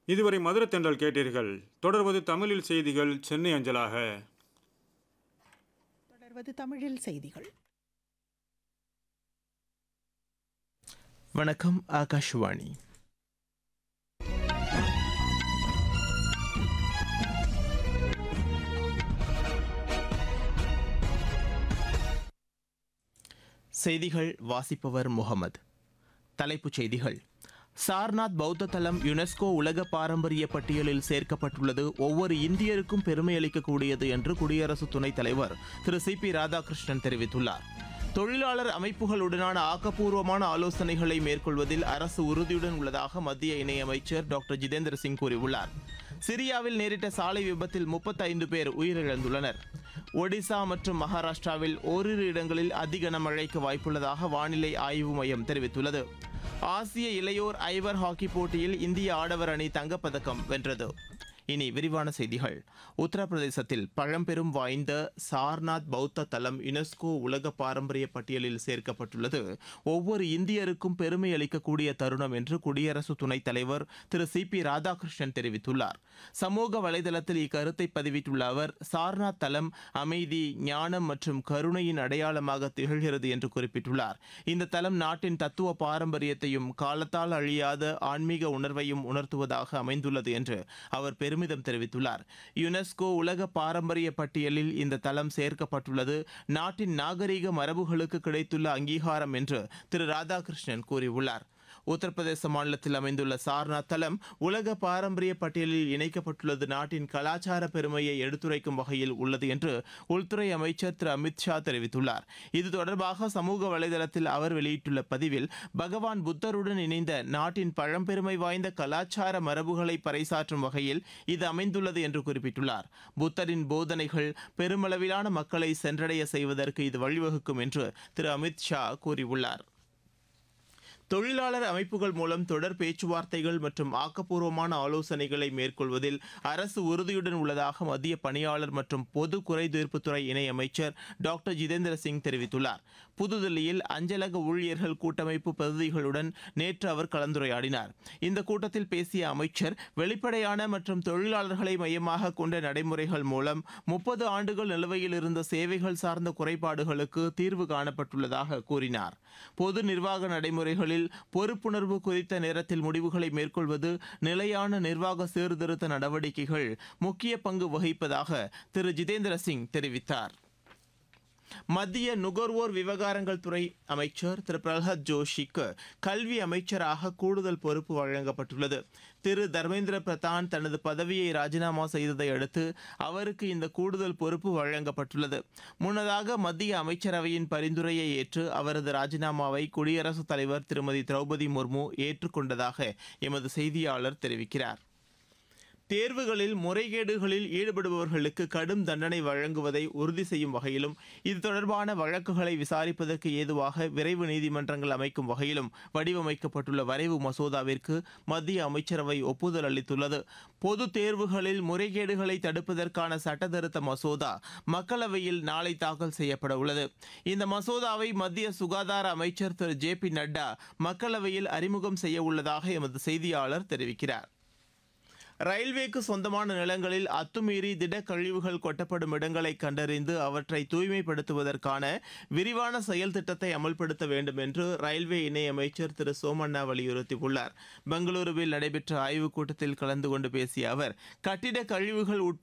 இதுவரை மதுர தென்றல் கேட்டீர்கள் தொடர்வது தமிழில் செய்திகள் சென்னை அஞ்சலாக தொடர்வது தமிழில் செய்திகள் வணக்கம் ஆகாஷ்வாணி செய்திகள் வாசிப்பவர் முகமது தலைப்புச் செய்திகள் சார்நாத் பௌத்த தலம் யுனெஸ்கோ உலக பாரம்பரிய பட்டியலில் சேர்க்கப்பட்டுள்ளது ஒவ்வொரு இந்தியருக்கும் பெருமை அளிக்கக்கூடியது என்று குடியரசு துணைத் தலைவர் திரு சி பி ராதாகிருஷ்ணன் தெரிவித்துள்ளார் தொழிலாளர் அமைப்புகளுடனான ஆக்கப்பூர்வமான ஆலோசனைகளை மேற்கொள்வதில் அரசு உறுதியுடன் உள்ளதாக மத்திய இணையமைச்சர் டாக்டர் ஜிதேந்திர சிங் கூறியுள்ளார் சிரியாவில் நேரிட்ட சாலை விபத்தில் முப்பத்தைந்து பேர் உயிரிழந்துள்ளனர் ஒடிசா மற்றும் மகாராஷ்டிராவில் ஓரிரு இடங்களில் அதி கனமழைக்கு வாய்ப்புள்ளதாக வானிலை ஆய்வு மையம் தெரிவித்துள்ளது ஆசிய இளையோர் ஐவர் ஹாக்கி போட்டியில் இந்திய ஆடவர் அணி தங்கப்பதக்கம் வென்றது இனி விரிவான செய்திகள் உத்தரப்பிரதேசத்தில் பழம்பெரும் வாய்ந்த சார்நாத் பௌத்த தலம் யுனெஸ்கோ உலக பாரம்பரிய பட்டியலில் சேர்க்கப்பட்டுள்ளது ஒவ்வொரு இந்தியருக்கும் பெருமை அளிக்கக்கூடிய தருணம் என்று குடியரசு துணைத் தலைவர் திரு சி பி ராதாகிருஷ்ணன் தெரிவித்துள்ளார் சமூக வலைதளத்தில் இக்கருத்தை பதிவிட்டுள்ள அவர் சார்நாத் தலம் அமைதி ஞானம் மற்றும் கருணையின் அடையாளமாக திகழ்கிறது என்று குறிப்பிட்டுள்ளார் இந்த தலம் நாட்டின் தத்துவ பாரம்பரியத்தையும் காலத்தால் அழியாத ஆன்மீக உணர்வையும் உணர்த்துவதாக அமைந்துள்ளது என்று அவர் பெருமிதம் தெரிவித்துள்ளார் யுனெஸ்கோ உலக பாரம்பரிய பட்டியலில் இந்த தலம் சேர்க்கப்பட்டுள்ளது நாட்டின் நாகரீக மரபுகளுக்கு கிடைத்துள்ள அங்கீகாரம் என்று திரு ராதாகிருஷ்ணன் கூறியுள்ளார் உத்தரப்பிரதேச மாநிலத்தில் அமைந்துள்ள சார்நாத் தலம் உலக பாரம்பரிய பட்டியலில் இணைக்கப்பட்டுள்ளது நாட்டின் கலாச்சார பெருமையை எடுத்துரைக்கும் வகையில் உள்ளது என்று உள்துறை அமைச்சர் திரு அமித் ஷா தெரிவித்துள்ளார் இது தொடர்பாக சமூக வலைதளத்தில் அவர் வெளியிட்டுள்ள பதிவில் பகவான் புத்தருடன் இணைந்த நாட்டின் பழம்பெருமை வாய்ந்த கலாச்சார மரபுகளை பறைசாற்றும் வகையில் இது அமைந்துள்ளது என்று குறிப்பிட்டுள்ளார் புத்தரின் போதனைகள் பெருமளவிலான மக்களை சென்றடைய செய்வதற்கு இது வழிவகுக்கும் என்று திரு அமித் ஷா கூறியுள்ளார் தொழிலாளர் அமைப்புகள் மூலம் தொடர் பேச்சுவார்த்தைகள் மற்றும் ஆக்கப்பூர்வமான ஆலோசனைகளை மேற்கொள்வதில் அரசு உறுதியுடன் உள்ளதாக மத்திய பணியாளர் மற்றும் பொது குறைதீர்ப்புத்துறை இணையமைச்சர் டாக்டர் ஜிதேந்திர சிங் தெரிவித்துள்ளார் புதுதில்லியில் அஞ்சலக ஊழியர்கள் கூட்டமைப்பு பிரதிநிதிகளுடன் நேற்று அவர் கலந்துரையாடினார் இந்த கூட்டத்தில் பேசிய அமைச்சர் வெளிப்படையான மற்றும் தொழிலாளர்களை மையமாக கொண்ட நடைமுறைகள் மூலம் முப்பது ஆண்டுகள் நிலுவையில் இருந்த சேவைகள் சார்ந்த குறைபாடுகளுக்கு தீர்வு காணப்பட்டுள்ளதாக கூறினார் பொது நிர்வாக நடைமுறைகளில் பொறுப்புணர்வு குறித்த நேரத்தில் முடிவுகளை மேற்கொள்வது நிலையான நிர்வாக சீர்திருத்த நடவடிக்கைகள் முக்கிய பங்கு வகிப்பதாக திரு ஜிதேந்திர சிங் தெரிவித்தார் மத்திய நுகர்வோர் விவகாரங்கள் துறை அமைச்சர் திரு பிரகலாத் ஜோஷிக்கு கல்வி அமைச்சராக கூடுதல் பொறுப்பு வழங்கப்பட்டுள்ளது திரு தர்மேந்திர பிரதான் தனது பதவியை ராஜினாமா செய்ததை அடுத்து அவருக்கு இந்த கூடுதல் பொறுப்பு வழங்கப்பட்டுள்ளது முன்னதாக மத்திய அமைச்சரவையின் பரிந்துரையை ஏற்று அவரது ராஜினாமாவை குடியரசுத் தலைவர் திருமதி திரௌபதி முர்மு ஏற்றுக்கொண்டதாக எமது செய்தியாளர் தெரிவிக்கிறார் தேர்வுகளில் முறைகேடுகளில் ஈடுபடுபவர்களுக்கு கடும் தண்டனை வழங்குவதை உறுதி செய்யும் வகையிலும் இது தொடர்பான வழக்குகளை விசாரிப்பதற்கு ஏதுவாக விரைவு நீதிமன்றங்கள் அமைக்கும் வகையிலும் வடிவமைக்கப்பட்டுள்ள வரைவு மசோதாவிற்கு மத்திய அமைச்சரவை ஒப்புதல் அளித்துள்ளது பொது தேர்வுகளில் முறைகேடுகளை தடுப்பதற்கான சட்டத்திருத்த மசோதா மக்களவையில் நாளை தாக்கல் செய்யப்பட உள்ளது இந்த மசோதாவை மத்திய சுகாதார அமைச்சர் திரு ஜே பி நட்டா மக்களவையில் அறிமுகம் செய்ய உள்ளதாக எமது செய்தியாளர் தெரிவிக்கிறார் ரயில்வேக்கு சொந்தமான நிலங்களில் அத்துமீறி திடக்கழிவுகள் கொட்டப்படும் இடங்களை கண்டறிந்து அவற்றை தூய்மைப்படுத்துவதற்கான விரிவான செயல் திட்டத்தை அமல்படுத்த வேண்டும் என்று ரயில்வே இணையமைச்சர் திரு சோமண்ணா வலியுறுத்தியுள்ளார் பெங்களூருவில் நடைபெற்ற ஆய்வுக் கூட்டத்தில் கலந்து கொண்டு பேசிய அவர் கட்டிட கழிவுகள் உட்பட